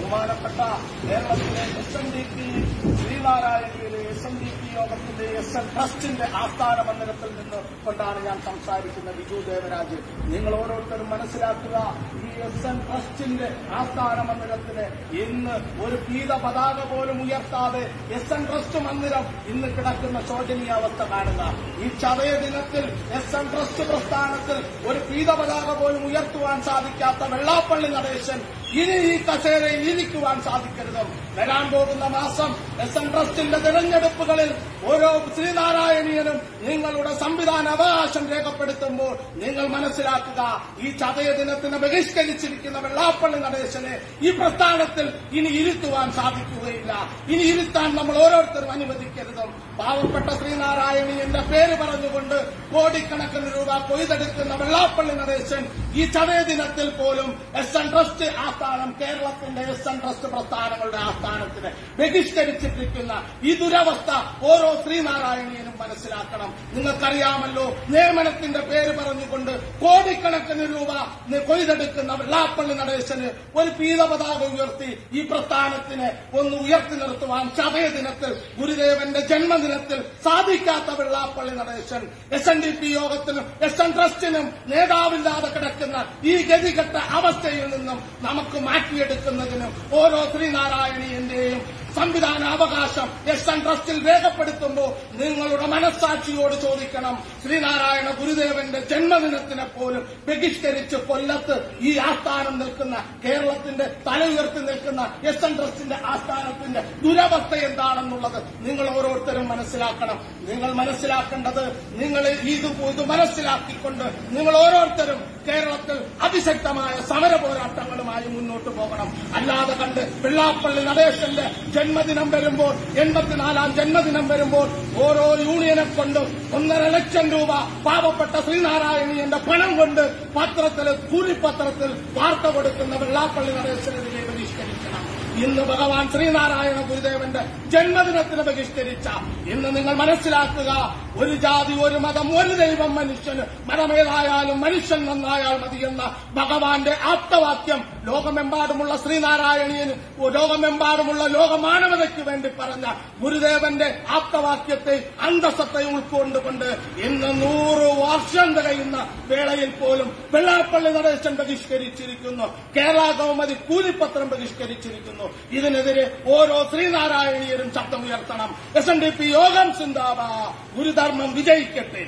ബഹുമാനപ്പെട്ട കേരളത്തിലെ S N D P ശ്രീനാരായണയിലെ എസ് എൻ ഡി പി യോഗത്തിന്റെ എസ് എൻ ട്രസ്റ്റിന്റെ ആസ്ഥാന മന്ദിരത്തിൽ നിന്ന് കൊണ്ടാണ് ഞാൻ സംസാരിക്കുന്നത് ബിജു ദേവരാജ് നിങ്ങൾ ഓരോരുത്തരും മനസ്സിലാക്കുക ഈ എസ് എൻ ട്രസ്റ്റിന്റെ ആസ്ഥാന മന്ദിരത്തിന് ഇന്ന് ഒരു പീത പതാക പോലും ഉയർത്താതെ എസ് എൻ ട്രസ്റ്റ് മന്ദിരം ഇന്ന് കിടക്കുന്ന ശോചനീയാവസ്ഥ കാണുക ഈ ചതയ ദിനത്തിൽ എസ് എൻ ട്രസ്റ്റ് പ്രസ്ഥാനത്തിൽ ഒരു പീത പതാക പോലും ഉയർത്തുവാൻ സാധിക്കാത്ത വെള്ളാപ്പള്ളി നടേശൻ ഇനി ഈ കസേരയിൽ ഇരിക്കുവാൻ സാധിക്കരുത് വരാൻ പോകുന്ന മാസം എസ് എൻ ട്രസ്റ്റിന്റെ തെരഞ്ഞെടുപ്പുകളിൽ ഓരോ ശ്രീനാരായണീയനും നിങ്ങളുടെ സംവിധാന അവകാശം രേഖപ്പെടുത്തുമ്പോൾ നിങ്ങൾ മനസ്സിലാക്കുക ഈ ചതയ ദിനത്തിന് ബഹിഷ്കരിച്ചിരിക്കുന്ന വെള്ളാപ്പള്ളി നടേശനെ ഈ പ്രസ്ഥാനത്തിൽ ഇനി ഇരുത്തുവാൻ സാധിക്കുകയില്ല ഇനി ഇരുത്താൻ നമ്മൾ ഓരോരുത്തരും അനുവദിക്കരുത് പാവപ്പെട്ട ശ്രീനാരായണീയന്റെ പേര് പറഞ്ഞുകൊണ്ട് കോടിക്കണക്കിന് രൂപ കൊയ്തെടുക്കുന്ന വെള്ളാപ്പള്ളി നടേശൻ ഈ ചതയ ദിനത്തിൽ പോലും എസ് എൻ ട്രസ്റ്റ് ആസ്ഥാനം കേരളത്തിന്റെ എസ് എൻ ട്രസ്റ്റ് പ്രസ്ഥാനങ്ങളുടെ ആസ്ഥാനത്തിന് ബഹിഷ്കരിച്ചിട്ടിരിക്കുന്ന ഈ ദുരവസ്ഥ ഓരോ ശ്രീനാരായണീയനും മനസ്സിലാക്കണം നിങ്ങൾക്കറിയാമല്ലോ നിയമനത്തിന്റെ പേര് പറഞ്ഞുകൊണ്ട് കോടിക്കണക്കിന് രൂപ നി- കൊയ്തെടുക്കുന്ന വെള്ളാപ്പള്ളി നടേശന് ഒരു പീത പതാക ഉയർത്തി ഈ പ്രസ്ഥാനത്തിന് ഒന്ന് ഉയർത്തി നിർത്തുവാൻ ചതയ ദിനത്തിൽ ഗുരുദേവന്റെ ജന്മദിനത്തിൽ സാധിക്കാത്ത Vellappally Natesan S N D P യോഗത്തിനും എസ് എൻ ട്രസ്റ്റിനും നേതാവില്ലാതെ കിടക്കുന്ന ഈ ഗതികെട്ട അവസ്ഥയിൽ നിന്നും നമുക്ക് മാറ്റിയെടുക്കുന്നതിനും ഓരോ ശ്രീനാരായണീയന്റെയും സംവിധാന അവകാശം എസ് എൻ ട്രസ്റ്റിൽ രേഖപ്പെടുത്തുമ്പോൾ നിങ്ങളുടെ മനസ്സാക്ഷിയോട് ചോദിക്കണം ശ്രീനാരായണ ഗുരുദേവന്റെ ജന്മദിനത്തിനെ പോലും ബഹിഷ്കരിച്ച് കൊല്ലത്ത് ഈ ആസ്ഥാനം നിൽക്കുന്ന കേരളത്തിന്റെ തല ഉയർത്തി നിൽക്കുന്ന എസ് എൻ ട്രസ്റ്റിന്റെ ആസ്ഥാനത്തിന്റെ ദുരവസ്ഥ എന്താണെന്നുള്ളത് നിങ്ങൾ ഓരോരുത്തരും മനസ്സിലാക്കണം നിങ്ങൾ മനസ്സിലാക്കേണ്ടത് നിങ്ങൾ ഇത് ഇത് മനസ്സിലാക്കിക്കൊണ്ട് നിങ്ങൾ ഓരോരുത്തരും കേരളത്തിൽ അതിശക്തമായ സമര പോരാട്ടങ്ങളുമായി മുന്നോട്ട് പോകണം അല്ലാതെ കണ്ട് വെള്ളാപ്പള്ളി നടേശന്റെ ജന്മദിനം വരുമ്പോൾ എൺപത്തിനാലാം ജന്മദിനം വരുമ്പോൾ ഓരോ യൂണിയനെ കൊണ്ട് ഒന്നര ലക്ഷം രൂപ പാവപ്പെട്ട ശ്രീനാരായണീയന്റെ പണം കൊണ്ട് പത്രത്തിൽ കൂലിപ്പത്രത്തിൽ വാർത്ത കൊടുക്കുന്ന വെള്ളാപ്പള്ളി നടേശനെതിരെ ബഹിഷ്കരിക്കണം ഇന്ന് ഭഗവാൻ ശ്രീനാരായണ ഗുരുദേവന്റെ ജന്മദിനത്തിന് ബഹിഷ്കരിച്ച ഇന്ന് നിങ്ങൾ മനസ്സിലാക്കുക ഒരു ജാതി ഒരു മതം ഒരു ദൈവം മനുഷ്യന് മതമേതായാലും മനുഷ്യൻ നന്നായാൽ മതിയെന്ന ഭഗവാന്റെ ആപ്തവാക്യം ലോകമെമ്പാടുമുള്ള ശ്രീനാരായണീയന് ലോകമെമ്പാടുമുള്ള ലോകമാനവതയ്ക്ക് വേണ്ടി പറഞ്ഞ ഗുരുദേവന്റെ ആപ്തവാക്യത്തെ അന്തസ്സത്തെ ഉൾക്കൊണ്ടുകൊണ്ട് ഇന്ന് നൂറ് വർഷം തികയുന്ന വേളയിൽ പോലും വെള്ളാപ്പള്ളി നടേശൻ ബഹിഷ്കരിച്ചിരിക്കുന്നു കേരള കൗമുദി കൂലിപ്പത്രം ബഹിഷ്കരിച്ചിരിക്കുന്നു ഇതിനെതിരെ ഓരോ ശ്രീനാരായണീയരും ശബ്ദമുയർത്തണം എസ് എൻ ഡി പി യോഗം സിന്ദാബ ഗുരുധർമ്മം വിജയിക്കട്ടെ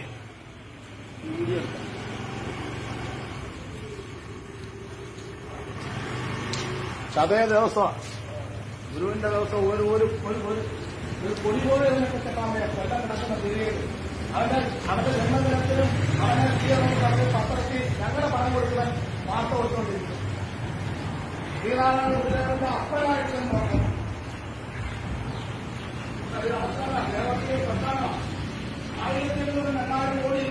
ചതയ ദിവസം ഗുരുവിന്റെ ദിവസം ഒരു ഒരു ഒരു ഒരു ഒരു കൊടി പോലെ ഇതിനൊക്കെ കെട്ടാൻ വയ്യ. കൊല്ലം കിടക്കുന്ന തിരികെ അവന്റെ അവന്റെ ജന്മദിനത്തിലും അവനെ എത്തിയവർക്ക് അവര് പത്രത്തിൽ ഞങ്ങളുടെ പണം കൊടുക്കുവാൻ വാർത്ത കൊടുത്തുകൊണ്ടിരിക്കും ശ്രീനാരായണ ഗുരുദേവന്റെ അപ്പനായിട്ട് എന്ന് പറഞ്ഞു അതൊരു അവസ്ഥ കേരളത്തിലെ പ്രധാന ആയിരത്തി എഴുന്നൂറ് രണ്ടായിരം കോടി